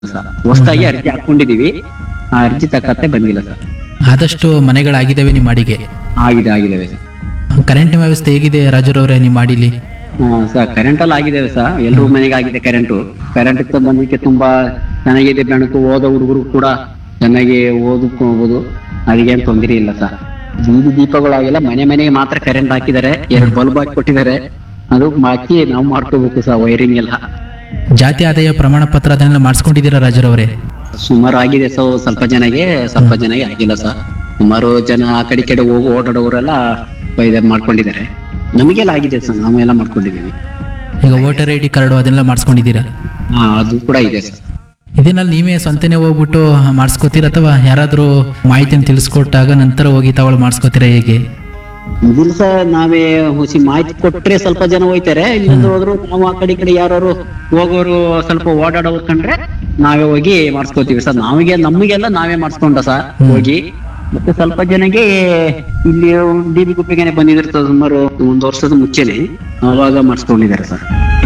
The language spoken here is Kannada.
ಸರ್ ಹೊಸದಾಗಿ ಅರ್ಜಿ ಹಾಕೊಂಡಿದೀವಿ ಆ ಅರ್ಜಿ ತಕ್ಕತ್ತೆ ಬಂದಿಲ್ಲ ಸರ್ ಆದಷ್ಟು ಮನೆಗಳಾಗಿದ್ದಾವೆ ನಿಮ್ಮ ಮಾಡಿಗೆ ಆಗಿದೆ ಆಗಿದ್ದಾವೆ ಸರ್ ಕರೆಂಟ್ ವ್ಯವಸ್ಥೆ ಹೇಗಿದೆ ರಾಜರವ್ರೆ ನಿಮ್ಮ ಮಾಡಿಲಿ ಹಾ, ಸರ್ ಕರೆಂಟ್ ಅಲ್ಲಿ ಆಗಿದ್ದೇವೆ ಸರ್ ಎಲ್ರೂ ಮನೆಗೆ ಆಗಿದೆ ಕರೆಂಟು ಕರೆಂಟ್ ಬಂದಕ್ಕೆ ತುಂಬಾ ಚೆನ್ನಾಗಿದೆ ಬೆಳಕು ಓದೋ ಹುಡುಗರು ಕೂಡ ಚೆನ್ನಾಗಿ ಓದಿಕೊಂಡು ಅದಕ್ಕೆ ಏನ್ ತೊಂದರೆ ಇಲ್ಲ ಸರ್ ಬೀದಿ ದೀಪಗಳಾಗಿಲ್ಲ ಮನೆ ಮನೆಗೆ ಮಾತ್ರ ಕರೆಂಟ್ ಹಾಕಿದ್ದಾರೆ ಎರಡು ಬಲ್ಬ್ ಹಾಕಿ ಕೊಟ್ಟಿದ್ದಾರೆ ಅದು ಹಾಕಿ ನಾವು ಮಾಡ್ಕೋಬೇಕು ಸರ್ ವೈರಿಂಗ್ ಎಲ್ಲ ಜಾತಿ ಆದಾಯ ಪ್ರಮಾಣ ಪತ್ರ ಅದನ್ನೆಲ್ಲ ಮಾಡಿಸ್ಕೊಂಡಿದ್ದೀರಾ ರಾಜರವ್ರೆ ಸುಮಾರು ಆಗಿದೆ ಸೊ ಸ್ವಲ್ಪ ಜನಗೆ ಸ್ವಲ್ಪ ಜನಗೆ ಆಗಿಲ್ಲ ಸರ್ ಸುಮಾರು ಜನ ಆ ಕಡೆ ಈ ಕಡೆ ಹೋಗಿ ಓಡಾಡೋರೆಲ್ಲ ಇದು ಮಾಡ್ಕೊಂಡಿದ್ದಾರೆ ನಮಗೆಲ್ಲ ಆಗಿದೆ ಸರ್ ನಾವೆಲ್ಲ ಮಾಡ್ಕೊಂಡಿದ್ದೀವಿ ಈಗ ವೋಟರ್ ಐ ಡಿ ಕಾರ್ಡು ಅದನ್ನೆಲ್ಲ ಮಾಡಿಸ್ಕೊಂಡಿದ್ದೀರಾ ಹಾ ಅದು ಕೂಡ ಇದೆ ಸರ್ ಇದನ್ನಲ್ಲಿ ನೀವೇ ಸ್ವಂತನೇ ಹೋಗ್ಬಿಟ್ಟು ಮಾಡಿಸ್ಕೋತೀರಾ ಅಥವಾ ಯಾರಾದರೂ ಮಾಹಿತಿಯನ್ನು ತಿಳಿಸ್ಕೊಟ್ಟಾಗ ನಂತರ ಹೋಗಿ ತಗೊಳ್ಳಿ ಮಾಡಿಸ್ಕೋತೀರಾ ಹೇಗೆ ಇದಿಲ್ಲ ಸರ್ ನಾವೇ ಹುಸಿ ಮಾಹಿತಿ ಕೊಟ್ರೆ ಸ್ವಲ್ಪ ಜನ ಹೋಯ್ತಾರೆ ಇಲ್ಲಿಂದ ಹೋದ್ರು ನಾವು ಆ ಕಡೆ ಈ ಕಡೆ ಯಾರು ಹೋಗೋರು ಸ್ವಲ್ಪ ಓಡಾಡೋರು ಕಂಡ್ರೆ ನಾವೇ ಹೋಗಿ ಮಾಡಿಸ್ಕೋತೀವಿ ಸರ್ ನಾವಿಗೆ ನಮಗೆಲ್ಲ ನಾವೇ ಮಾಡಿಸ್ಕೊಂಡ ಸರ್ ಹೋಗಿ ಮತ್ತೆ ಸ್ವಲ್ಪ ಜನಗೆ ಇಲ್ಲಿ ಡಿ ಬಿ ಗುಪ್ಪೆಗೆ ಬಂದಿದ್ರು ಸುಮಾರು ಒಂದು ವರ್ಷದ ಮುಂಚೆನೆ ಅವಾಗ ಮಾಡಿಸ್ಕೊಂಡಿದ್ದಾರೆ ಸರ್